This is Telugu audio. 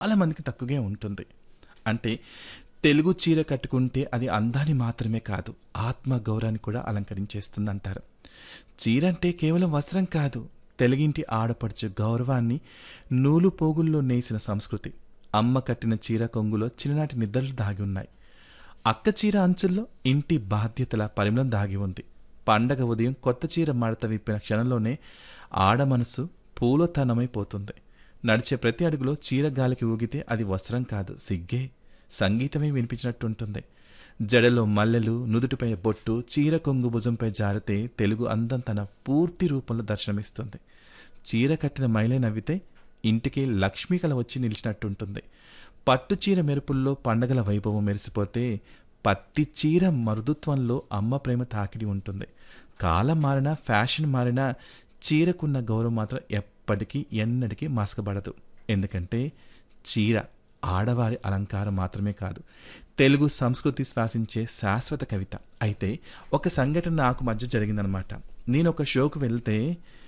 చాలా మందికి తక్కువగా ఉంటుంది అంటే తెలుగు చీర కట్టుకుంటే అది అందాన్ని మాత్రమే కాదు ఆత్మ గౌరవాన్ని కూడా అలంకరించేస్తుందంటారు చీర అంటే కేవలం వస్త్రం కాదు తెలుగింటి ఆడపడుచు గౌరవాన్ని నూలు పోగుల్లో నేసిన సంస్కృతి అమ్మ కట్టిన చీర కొంగులో చిన్ననాటి నిద్రలు దాగి ఉన్నాయి అక్క చీర అంచుల్లో ఇంటి బాధ్యతల పరిమళం దాగి ఉంది పండగ ఉదయం కొత్త చీర మడత విప్పిన క్షణంలోనే ఆడ మనసు పూలతనమైపోతుంది నడిచే ప్రతి అడుగులో చీర గాలికి ఊగితే అది వస్త్రం కాదు సిగ్గే సంగీతమే వినిపించినట్టుంటుంది జడలో మల్లెలు నుదుటిపై బొట్టు చీర కొంగు భుజంపై జారితే తెలుగు అందం తన పూర్తి రూపంలో దర్శనమిస్తుంది చీర కట్టిన మహిళ నవ్వితే ఇంటికి లక్ష్మీ కళ వచ్చి నిలిచినట్టుంటుంది పట్టు చీర మెరుపుల్లో పండగల వైభవం మెరిసిపోతే పత్తి చీర మృదుత్వంలో అమ్మ ప్రేమ తాకిడి ఉంటుంది కాలం మారినా ఫ్యాషన్ మారినా చీరకున్న గౌరవం మాత్రం ఎప్పటికీ ఎన్నటికీ మాస్కబడదు ఎందుకంటే చీర ఆడవారి అలంకారం మాత్రమే కాదు తెలుగు సంస్కృతి శ్వాసించే శాశ్వత కవిత అయితే ఒక సంఘటన నాకు మధ్య జరిగిందనమాట నేను ఒక షోకు వెళ్తే